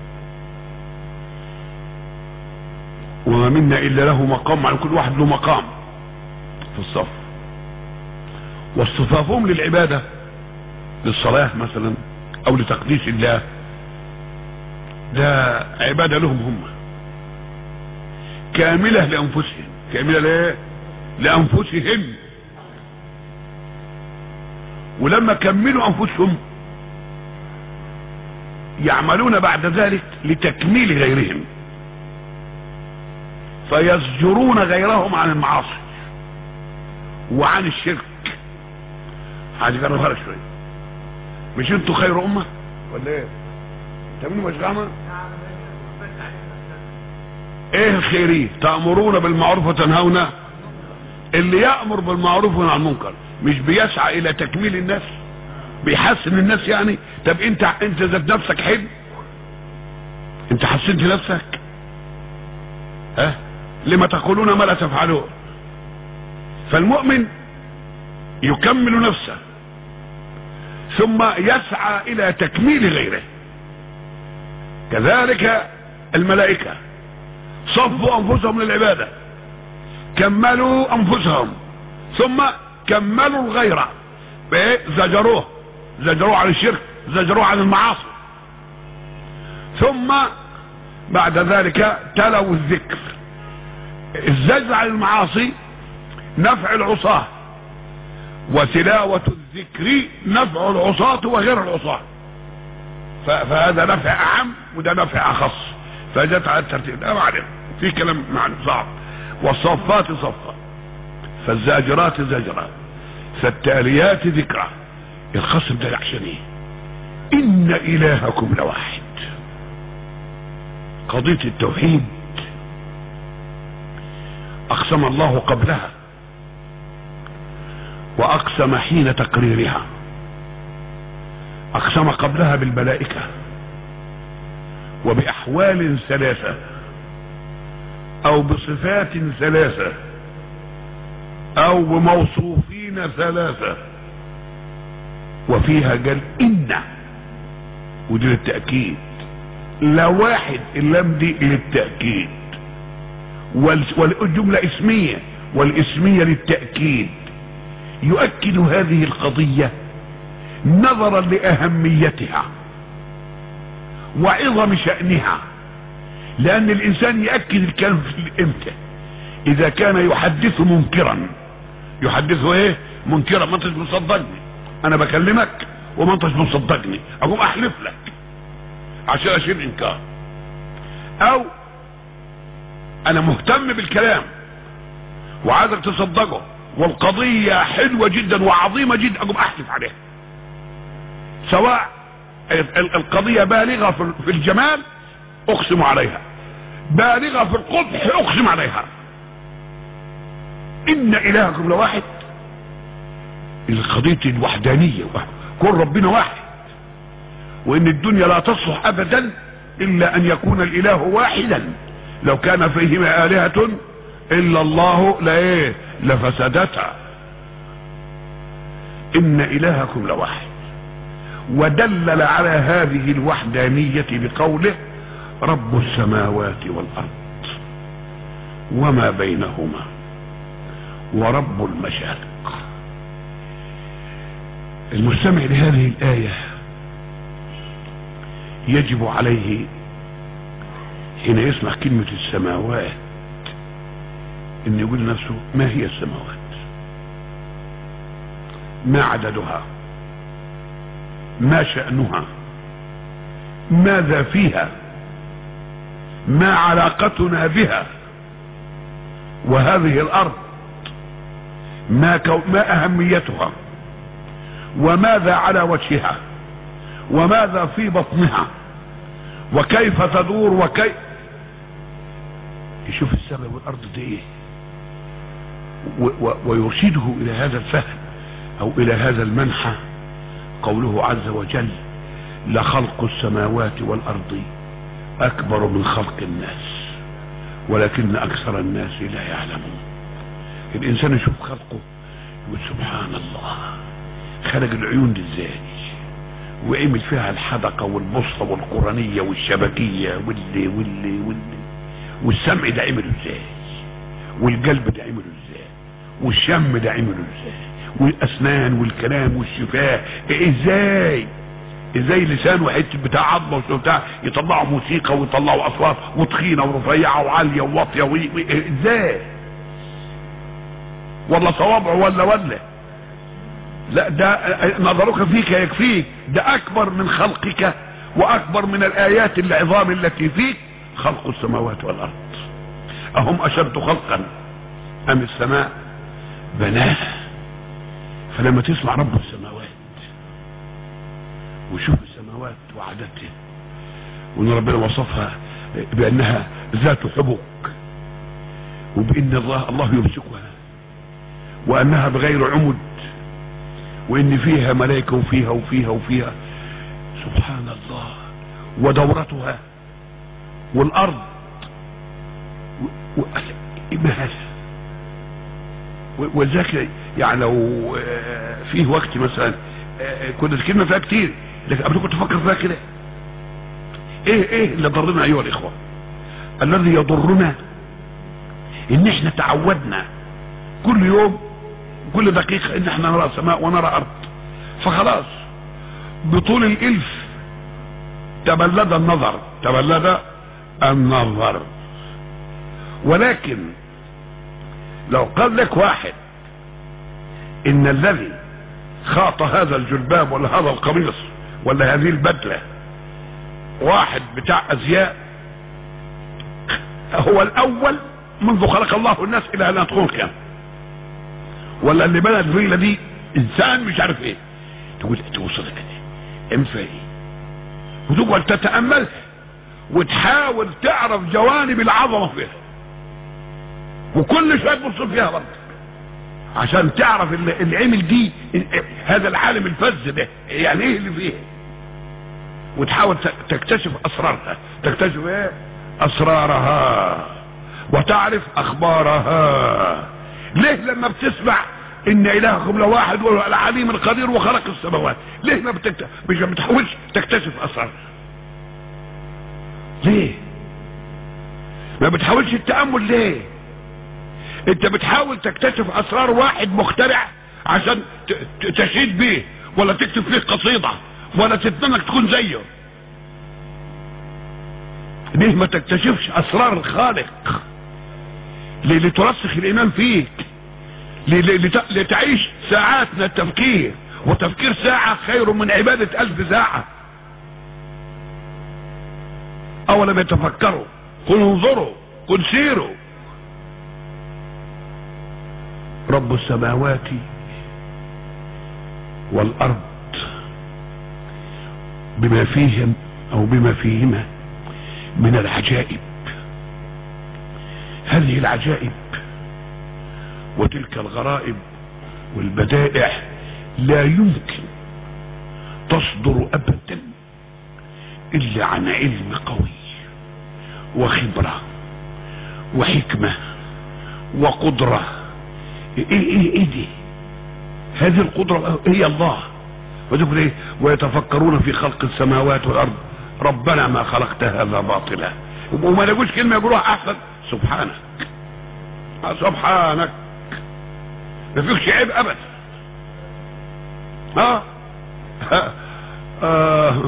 وما منا الا له مقام على كل واحد له مقام في الصف واصطفافهم للعبادة للصلاة مثلا او لتقديس الله ده عبادة لهم هم كاملة لانفسهم كاملة ليه لانفسهم ولما كملوا انفسهم يعملون بعد ذلك لتكميل غيرهم فيزجرون غيرهم عن المعاصي وعن الشرك هجربها لك شويه مش انتوا خير امه ولا ايه تعملوا مش غامه ايه الخيريه تأمرون بالمعروف وتنهون اللي يأمر بالمعروف وينهى عن المنكر مش بيسعى الى تكميل الناس بيحسن الناس يعني طب انت انت ذات نفسك حلو انت حسنت نفسك ها أه؟ لما تقولون ما لا تفعلون فالمؤمن يكمل نفسه ثم يسعى الى تكميل غيره كذلك الملائكة صفوا انفسهم للعبادة كملوا انفسهم ثم كملوا الغير بايه زجروه زجروه عن الشرك زجروه عن المعاصي ثم بعد ذلك تلوا الذكر الزجر عن المعاصي نفع العصاة وتلاوة الذكر نفع العصاة وغير العصاة فهذا نفع اعم وده نفع اخص فجت على الترتيب ده معلم في كلام معنى صعب والصفات صفا فالزاجرات زجرا فالتاليات ذكرى الخصم ده عشان ايه ان الهكم لواحد قضية التوحيد اقسم الله قبلها واقسم حين تقريرها اقسم قبلها بالملائكة وباحوال ثلاثة او بصفات ثلاثة او بموصوفين ثلاثة وفيها قال ان ودي للتأكيد لا واحد اللام دي للتأكيد والجملة اسمية والاسمية للتأكيد يؤكد هذه القضية نظرا لأهميتها وعظم شأنها لأن الإنسان يأكد الكلام في امتى إذا كان يحدث منكرا يحدثه إيه منكرا ما انتش مصدقني أنا بكلمك وما انتش مصدقني أقوم أحلف لك عشان أشيل إنكار أو أنا مهتم بالكلام وعايزك تصدقه والقضية حلوة جدا وعظيمة جدا أقوم أحلف عليها سواء القضية بالغة في الجمال اقسم عليها بالغة في القبح اقسم عليها ان الهكم لواحد القضية الوحدانية كل ربنا واحد وان الدنيا لا تصلح ابدا الا ان يكون الاله واحدا لو كان فيهما الهة الا الله لا ايه لفسدتها ان الهكم لواحد ودلل على هذه الوحدانية بقوله رب السماوات والأرض وما بينهما ورب المشارق المستمع لهذه الآية يجب عليه حين يسمع كلمة السماوات ان يقول نفسه ما هي السماوات ما عددها ما شأنها ماذا فيها ما علاقتنا بها وهذه الارض ما, كو ما اهميتها وماذا على وجهها وماذا في بطنها وكيف تدور وكيف يشوف السماء والارض دي ايه ويرشده الى هذا الفهم او الى هذا المنحى قوله عز وجل لخلق السماوات والارض اكبر من خلق الناس ولكن اكثر الناس لا يعلمون الانسان يشوف خلقه يقول سبحان الله خلق العيون دي ازاي وعمل فيها الحدقة والبسطة والقرنية والشبكية واللي واللي واللي والسمع ده عمله ازاي والقلب ده عمله ازاي والشم ده عمله ازاي والاسنان والكلام والشفاه ازاي ازاي لسان وحته بتاع عظمه وبتاع يطلعوا موسيقى ويطلعوا اصوات وتخينه ورفيعه وعاليه وواطيه وي... وي... ازاي ولا صوابع ولا ولا لا ده نظرك فيك يكفيك ده اكبر من خلقك واكبر من الايات العظام التي فيك خلق السماوات والارض اهم اشد خلقا ام السماء بناها فلما تسمع رب السماوات وشوف السماوات وعددها وان ربنا وصفها بانها ذات حبك وبان الله الله يمسكها وانها بغير عمد وان فيها ملائكه وفيها وفيها وفيها سبحان الله ودورتها والارض و... و... ما هذا ولذلك يعني لو فيه وقت مثلا كنت الكلمة فيها كتير لكن قبل كنت افكر فيها كده ايه ايه اللي ضرنا ايها الاخوة الذي يضرنا ان احنا تعودنا كل يوم كل دقيقة ان احنا نرى سماء ونرى ارض فخلاص بطول الالف تبلد النظر تبلد النظر ولكن لو قال لك واحد ان الذي خاط هذا الجلباب ولا هذا القميص ولا هذه البدلة واحد بتاع ازياء هو الاول منذ خلق الله الناس الى ان تكون كان ولا اللي بنى الفيلا دي انسان مش عارف ايه تقول توصل كده انفع ايه وتقعد تتأملها وتحاول تعرف جوانب العظمة فيها وكل شوية تبص فيها برضه عشان تعرف اللي, اللي عمل دي هذا العالم الفز ده يعني ايه اللي فيه وتحاول تكتشف اسرارها تكتشف ايه اسرارها وتعرف اخبارها ليه لما بتسمع ان الهكم لواحد والعليم القدير وخلق السماوات ليه ما بتكتشف مش ما بتحاولش تكتشف اسرارها ليه ما بتحاولش التأمل ليه انت بتحاول تكتشف اسرار واحد مخترع عشان تشيد بيه ولا تكتب فيه قصيدة ولا تتمنك تكون زيه ليه ما تكتشفش اسرار الخالق لترسخ الايمان فيك لتعيش ساعات من التفكير وتفكير ساعة خير من عبادة الف ساعة اولم يتفكروا قل انظروا قل سيروا رب السماوات والارض بما فيهم او بما فيهما من العجائب هذه العجائب وتلك الغرائب والبدائع لا يمكن تصدر ابدا الا عن علم قوي وخبرة وحكمة وقدرة ايه ايه ايه دي هذه القدرة هي الله وتقول ايه ويتفكرون في خلق السماوات والارض ربنا ما خلقت هذا باطلا وما لقوش كلمة يقولوها احسن سبحانك سبحانك ما فيكش عيب ابدا اه, آه.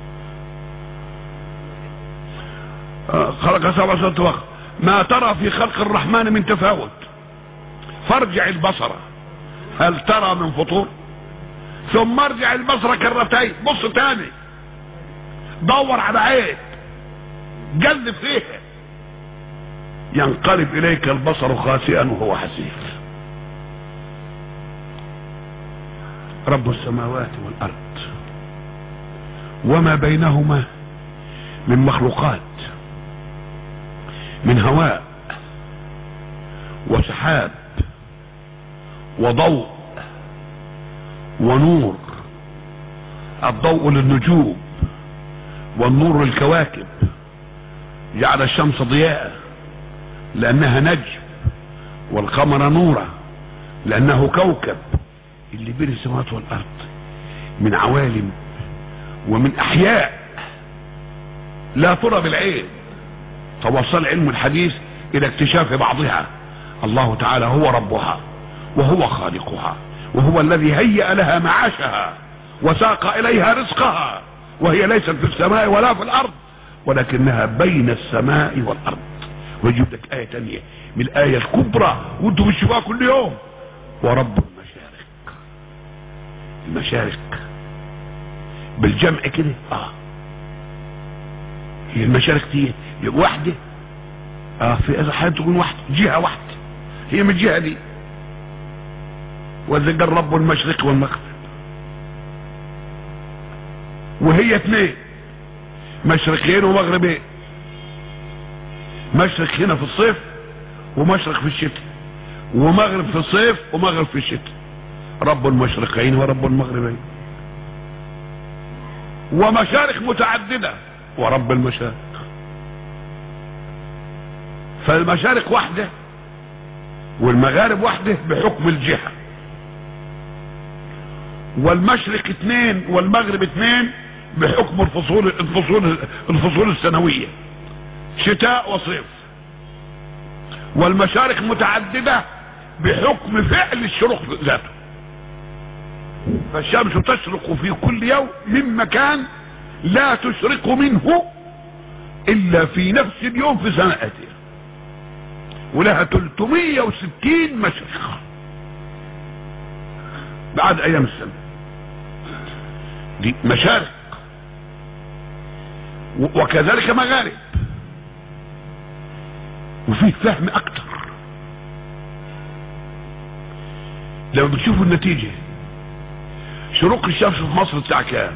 خلق سبع سنوات وقت ما ترى في خلق الرحمن من تفاوت فارجع البصر هل ترى من فطور ثم ارجع البصر كرتين بص تاني دور على عين جلد فيها ينقلب اليك البصر خاسئا وهو حسير رب السماوات والارض وما بينهما من مخلوقات من هواء وسحاب وضوء ونور الضوء للنجوم والنور للكواكب جعل الشمس ضياء لانها نجم والقمر نورا لانه كوكب اللي بين السماوات والارض من عوالم ومن احياء لا ترى بالعين توصل علم الحديث الى اكتشاف بعضها الله تعالى هو ربها وهو خالقها وهو الذي هيأ لها معاشها وساق اليها رزقها وهي ليست في السماء ولا في الارض ولكنها بين السماء والارض ويجيب لك آية تانية من الآية الكبرى وانتم بتشوفوها كل يوم ورب المشارق المشارق بالجمع كده اه هي المشارق دي واحدة اه في اذا حاجة تكون واحدة جهة واحدة هي من الجهة دي وذكر رب المشرق والمغرب وهي اثنين مشرقين ومغربين مشرق هنا في الصيف ومشرق في الشتاء ومغرب في الصيف ومغرب في الشتاء رب المشرقين ورب المغربين ومشارق متعددة ورب المشارق فالمشارق واحدة والمغارب واحدة بحكم الجهة والمشرق اثنين والمغرب اثنين بحكم الفصول الفصول الفصول السنوية شتاء وصيف والمشارق متعددة بحكم فعل الشروق ذاته فالشمس تشرق في كل يوم من مكان لا تشرق منه الا في نفس اليوم في سنتها ولها 360 مشرق بعد ايام السنة دي مشارق وكذلك مغارب وفيه فهم اكتر لما بتشوفوا النتيجة شروق الشمس في مصر بتاع كام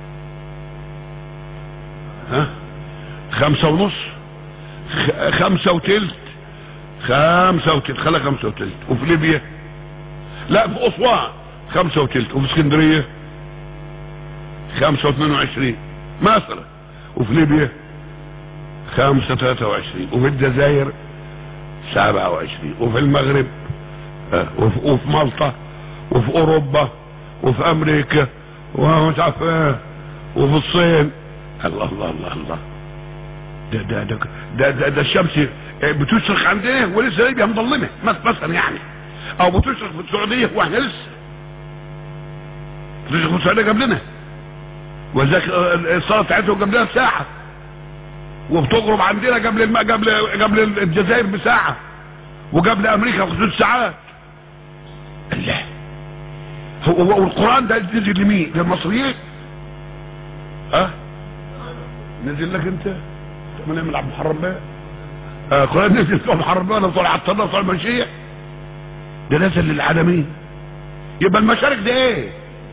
ها خمسة ونص خمسة وتلت خمسة وتلت خلى خمسة وتلت وفي ليبيا لا في اسوان خمسة وتلت وفي اسكندرية خمسة واثنين وعشرين مثلا وفي ليبيا خمسة ثلاثة وعشرين وفي الجزائر سبعة وعشرين وفي المغرب وفي, وفي مالطا وفي اوروبا وفي امريكا ومش عارف ايه وفي الصين الله الله الله الله ده ده ده ده, ده, ده الشمس بتشرق عندنا ولسه ليبيا مظلمه مثلا يعني او بتشرق في السعوديه واحنا لسه بتشرق في السعوديه قبلنا وذاك الصلاه بتاعتهم قبلنا بساعه وبتغرب عندنا قبل الم... قبل قبل الجزائر بساعه وقبل امريكا بخمس ساعات الله هو والقران ده نزل لمين للمصريين ها أه؟ نزل لك انت من من عبد الحرام بقى آه القران نزل بتوع محرم بقى بتوع العطار بتوع المنشيه ده نزل للعالمين يبقى المشارك ده ايه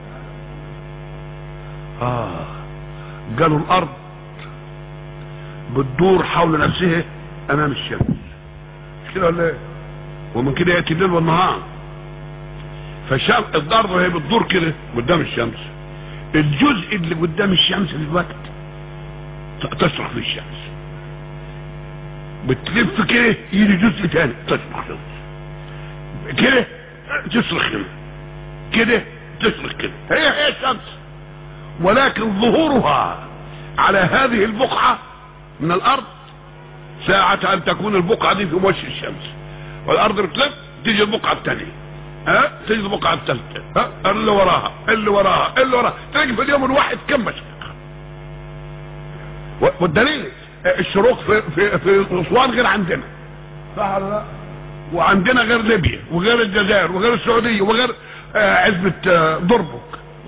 اه قالوا الارض بتدور حول نفسها امام الشمس مش كده ولا ايه ومن كده ياتي الليل والنهار فالشمس الضربه وهي بتدور كده قدام الشمس الجزء اللي قدام الشمس في الوقت تشرق في الشمس بتلف كده يجي جزء تاني تشرق كده تشرق كده كده تشرق كده هي هي الشمس ولكن ظهورها على هذه البقعة من الارض ساعة ان تكون البقعة دي في وجه الشمس والارض بتلف تيجي البقعة الثانية ها تيجي البقعة الثالثة ها اللي وراها اللي وراها اللي وراها تلاقي في اليوم الواحد كم مشرق والدليل الشروق في في في اسوان غير عندنا صح ولا لا وعندنا غير ليبيا وغير الجزائر وغير السعوديه وغير آه عزبه آه ضربك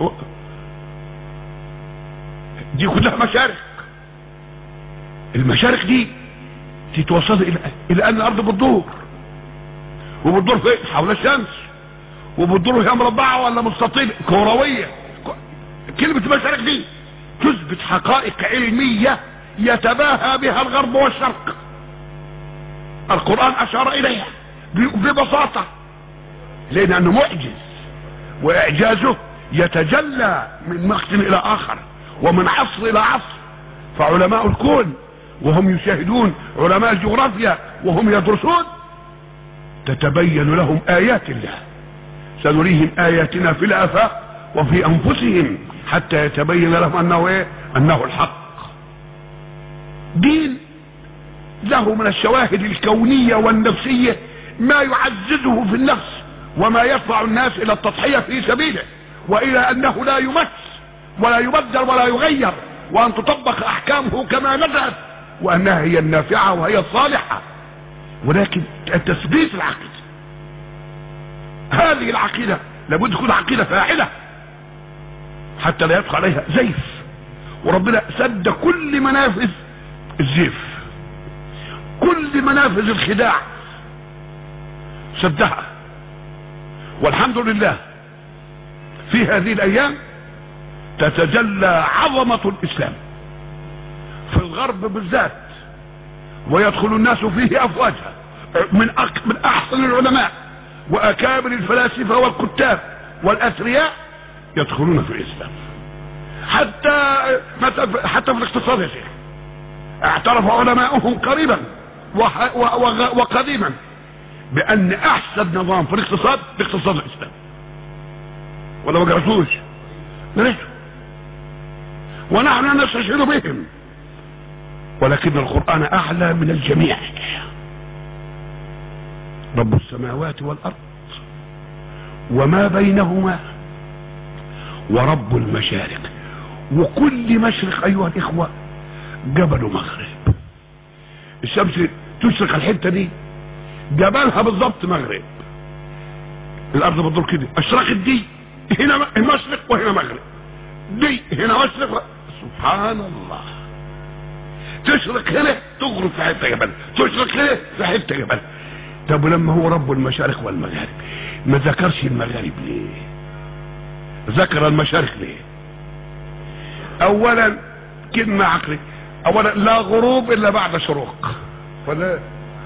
دي كلها مشارق المشارق دي تتوصل الى الى ان الارض بتدور وبتدور في حول الشمس وبتدور هي مربعه ولا مستطيل كرويه كلمه مشارق دي تثبت حقائق علميه يتباهى بها الغرب والشرق القرآن أشار إليها ببساطة لأنه معجز وإعجازه يتجلى من مقت إلى آخر ومن عصر إلى عصر فعلماء الكون وهم يشاهدون علماء الجغرافيا وهم يدرسون تتبين لهم آيات الله سنريهم آياتنا في الآفاق وفي أنفسهم حتى يتبين لهم أنه إيه؟ أنه الحق دين له من الشواهد الكونية والنفسية ما يعززه في النفس وما يدفع الناس الى التضحية في سبيله والى انه لا يمس ولا يبدل ولا يغير وان تطبق احكامه كما نزلت وانها هي النافعة وهي الصالحة ولكن تثبيت العقيدة هذه العقيدة لابد تكون عقيدة فاعلة حتى لا يدخل عليها زيف وربنا سد كل منافذ الزيف كل منافذ الخداع سدها والحمد لله في هذه الايام تتجلى عظمة الاسلام في الغرب بالذات ويدخل الناس فيه افواجا من أك... من احسن العلماء واكابر الفلاسفة والكتاب والاثرياء يدخلون في الاسلام حتى حتى في الاقتصاد يا شيخ اعترف علماؤهم قريبا وقديما بان احسن نظام في الاقتصاد الاقتصاد الاسلامي ولا ما قرأتوش قرأته ونحن لا نستشعر بهم ولكن القرآن أعلى من الجميع رب السماوات والأرض وما بينهما ورب المشارق وكل مشرق أيها الإخوة جبل مغرب الشمس تشرق الحتة دي جبلها بالضبط مغرب الأرض بتدور كده أشرقت دي هنا مشرق وهنا مغرب دي هنا مشرق سبحان الله تشرق هنا تغرب في حته جبل تشرق هنا في حته جبل طب ولما هو رب المشارق والمغارب ما ذكرش المغارب ليه ذكر المشارق ليه اولا كلمة عقلي اولا لا غروب الا بعد شروق فلا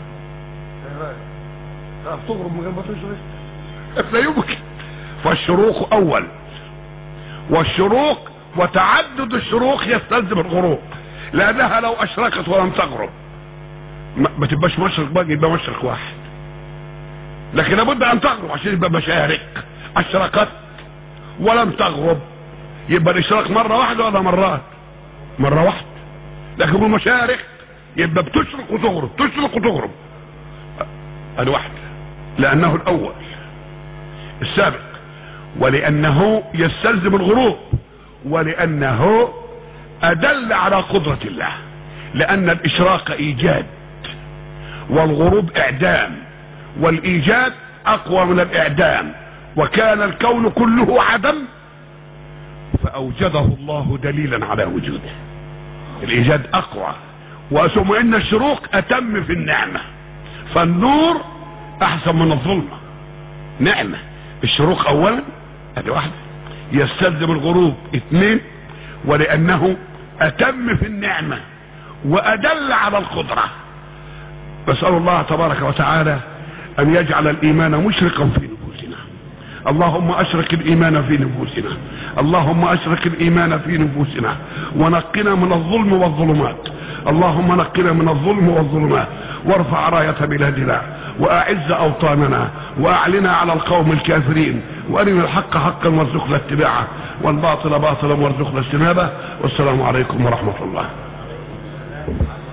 تعرف تغرب من غير ما تشرق لا يمكن فالشروق اول والشروق وتعدد الشروق يستلزم الغروب لانها لو اشرقت ولم تغرب ما تبقاش مشرق بقى يبقى مشرق واحد لكن لابد ان تغرب عشان يبقى مشارق اشرقت ولم تغرب يبقى الاشراق مرة واحدة ولا مرات مرة واحدة لكن المشارق يبقى بتشرق وتغرب تشرق وتغرب ادي واحدة لانه الاول السابق ولانه يستلزم الغروب ولانه ادل على قدرة الله لان الاشراق ايجاد والغروب اعدام والايجاد اقوى من الاعدام وكان الكون كله عدم فاوجده الله دليلا على وجوده الايجاد اقوى وثم ان الشروق اتم في النعمة فالنور احسن من الظلمة نعمة الشروق اولا ادي واحدة يستلزم الغروب اثنين ولانه اتم في النعمة وادل على القدرة نسأل الله تبارك وتعالى ان يجعل الايمان مشرقا في نفوسنا اللهم اشرك الايمان في نفوسنا اللهم اشرك الايمان في نفوسنا ونقنا من الظلم والظلمات اللهم نقنا من الظلم والظلمات وارفع راية بلادنا واعز اوطاننا واعلنا على القوم الكافرين وارنا الحق حقا وارزقنا اتباعه والباطل باطلا وارزقنا اجتنابه والسلام عليكم ورحمة الله